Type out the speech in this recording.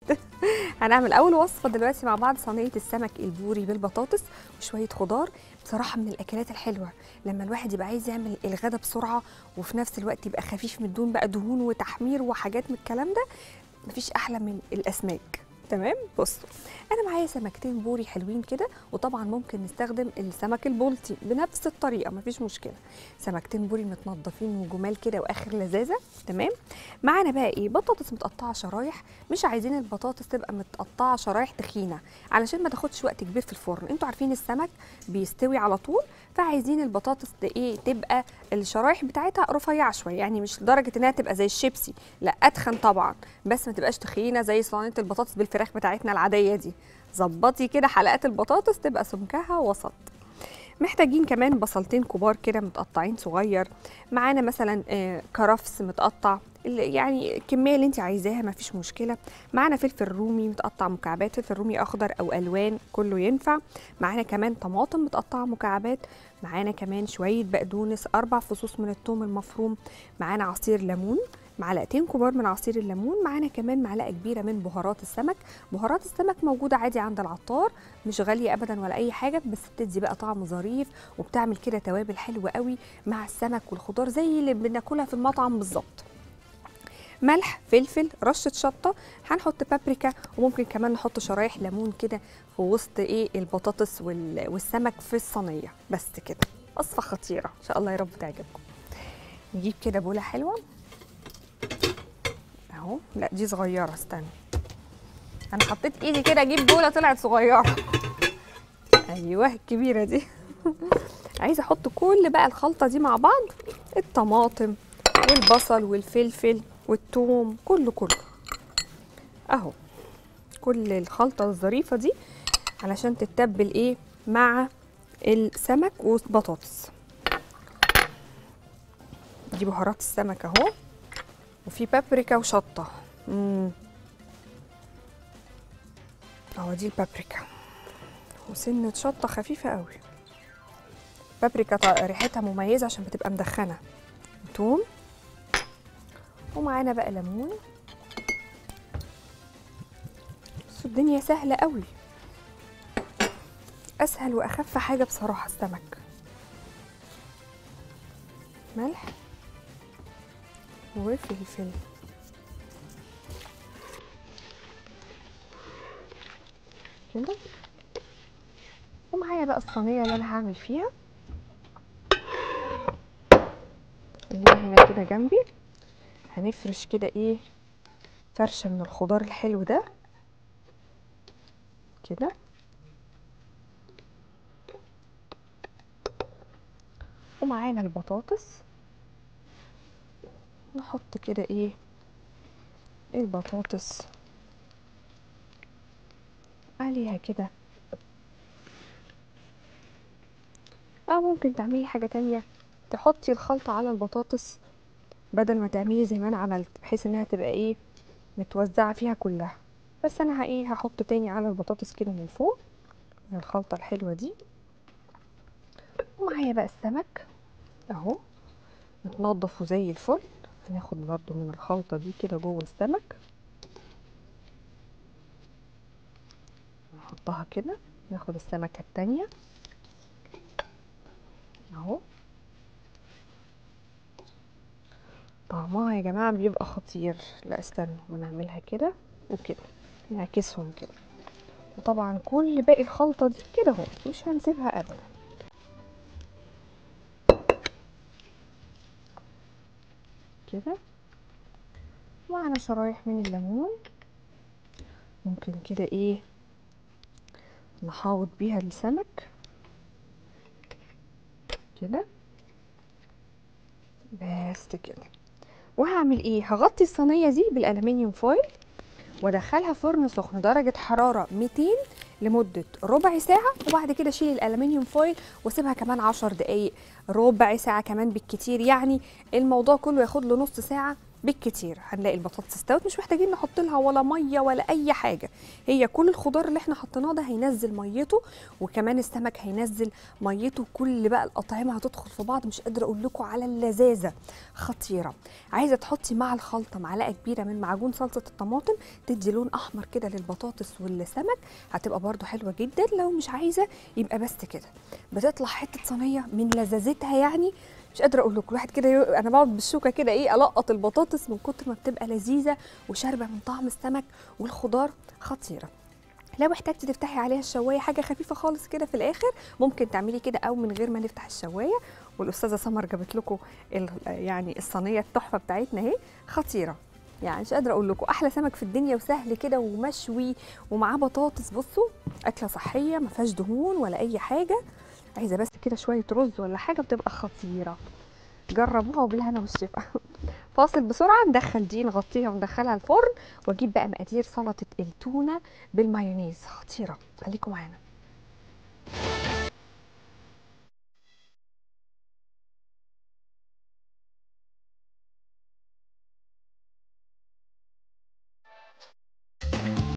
هنعمل اول وصفه دلوقتي مع بعض صينيه السمك البوري بالبطاطس وشويه خضار بصراحه من الاكلات الحلوه لما الواحد يبقى عايز يعمل الغدا بسرعه وفي نفس الوقت يبقى خفيف من دون بقى دهون وتحمير وحاجات من الكلام ده مفيش احلى من الاسماك تمام بصوا انا معايا سمكتين بوري حلوين كده وطبعا ممكن نستخدم السمك البلطي بنفس الطريقه مفيش مشكله سمكتين بوري متنضفين وجمال كده واخر لذاذه تمام معانا بقى ايه بطاطس متقطعه شرايح مش عايزين البطاطس تبقى متقطعه شرايح تخينه علشان ما تاخدش وقت كبير في الفرن انتوا عارفين السمك بيستوي على طول فعايزين البطاطس ت- ايه تبقى الشرايح بتاعتها رفيعه شويه يعني مش لدرجه انها تبقى زي الشيبسي لا اتخن طبعا بس ما تبقاش تخينه زي صينيه البطاطس بالفراخ بتاعتنا العاديه دي ظبطي كده حلقات البطاطس تبقى سمكها وسط محتاجين كمان بصلتين كبار كده متقطعين صغير معانا مثلا آه، كرفس متقطع اللي- يعني الكميه اللي انت عايزاها ما فيش مشكله معانا فلفل رومي متقطع مكعبات فلفل رومي اخضر او الوان كله ينفع معانا كمان طماطم متقطعه مكعبات معانا كمان شويه بقدونس اربع فصوص من الثوم المفروم معانا عصير ليمون معلقتين كبار من عصير الليمون معانا كمان معلقه كبيره من بهارات السمك بهارات السمك موجوده عادي عند العطار مش غاليه ابدا ولا اي حاجه بس بتدي بقى طعم ظريف وبتعمل كده توابل حلوه قوي مع السمك والخضار زي اللي بناكلها في المطعم بالظبط ملح فلفل رشه شطه هنحط بابريكا وممكن كمان نحط شرايح ليمون كده في وسط ايه البطاطس وال- والسمك في الصينيه بس كده وصفه خطيره ان شاء الله يا رب تعجبكم نجيب كده بوله حلوه اهو لا دي صغيره استنى انا حطيت ايدي كده اجيب بوله طلعت صغيره ايوه الكبيره دي عايزه احط كل بقى الخلطه دي مع بعض الطماطم والبصل والفلفل والثوم كله كله اهو كل الخلطه الظريفه دي علشان تتبل ايه مع السمك والبطاطس دي بهارات السمك اهو وفي بابريكا وشطه امم اهو دي البابريكا وسنه شطه خفيفه قوي بابريكا طا- ريحتها مميزه عشان بتبقى مدخنه توم ومعانا بقى ليمون بس الدنيا سهله قوي اسهل واخف حاجه بصراحه السمك ملح وفلفل كده ومعايا بقى الصينيه اللي انا هعمل فيها اللي هنا كده جنبي هنفرش كده ايه فرشه من الخضار الحلو ده كده ومعانا البطاطس نحط كده ايه البطاطس عليها كده او ممكن تعملي حاجة تانية تحطي الخلطة على البطاطس بدل ما تعملي زي ما انا عملت بحيث انها تبقى ايه متوزعة فيها كلها بس انا ه- ايه هحط تاني على البطاطس كده من فوق من الخلطة الحلوة دي ومعايا بقى السمك اهو متنضف وزي الفل هناخد برضو من الخلطة دي كده جوه السمك نحطها كده ناخد السمكة التانية اهو طعمها يا جماعة بيبقى خطير لا استنوا بنعملها كده وكده نعكسهم كده وطبعا كل باقي الخلطة دي كده اهو مش هنسيبها ابدا كده معنا شرايح من الليمون ممكن كده ايه نحاوط بيها السمك كده بس كده وهعمل ايه هغطي الصينيه دي بالالومنيوم فويل وادخلها فرن سخن درجه حراره 200 لمده ربع ساعه وبعد كده اشيل الالومنيوم فويل واسيبها كمان 10 دقائق ربع ساعه كمان بالكتير يعني الموضوع كله ياخد له نص ساعه بالكتير هنلاقي البطاطس استوت مش محتاجين نحط لها ولا ميه ولا اي حاجه هي كل الخضار اللي احنا حطيناه ده هينزل ميته وكمان السمك هينزل ميته كل بقى الاطعمه هتدخل في بعض مش قادره اقول لكم على اللذاذه خطيره عايزه تحطي مع الخلطه معلقه كبيره من معجون صلصه الطماطم تدي لون احمر كده للبطاطس والسمك هتبقى برده حلوه جدا لو مش عايزه يبقى بس كده بتطلع حته صينيه من لذاذتها يعني مش قادره اقول لكم الواحد كده يق- انا بقعد بالشوكه كده ايه القط البطاطس من كتر ما بتبقى لذيذه وشاربه من طعم السمك والخضار خطيره لو احتاجتي تفتحي عليها الشوايه حاجه خفيفه خالص كده في الاخر ممكن تعملي كده او من غير ما نفتح الشوايه والاستاذه سمر جابت لكم ال- يعني الصينيه التحفه بتاعتنا اهي خطيره يعني مش قادره اقول لكم احلى سمك في الدنيا وسهل كده ومشوي ومعاه بطاطس بصوا اكله صحيه ما فيهاش دهون ولا اي حاجه عايزه بس كده شويه رز ولا حاجه بتبقى خطيره جربوها وبالهنا والشفا فاصل بسرعه ندخل دي نغطيها وندخلها الفرن واجيب بقى مقادير سلطه التونه بالمايونيز خطيره خليكم معانا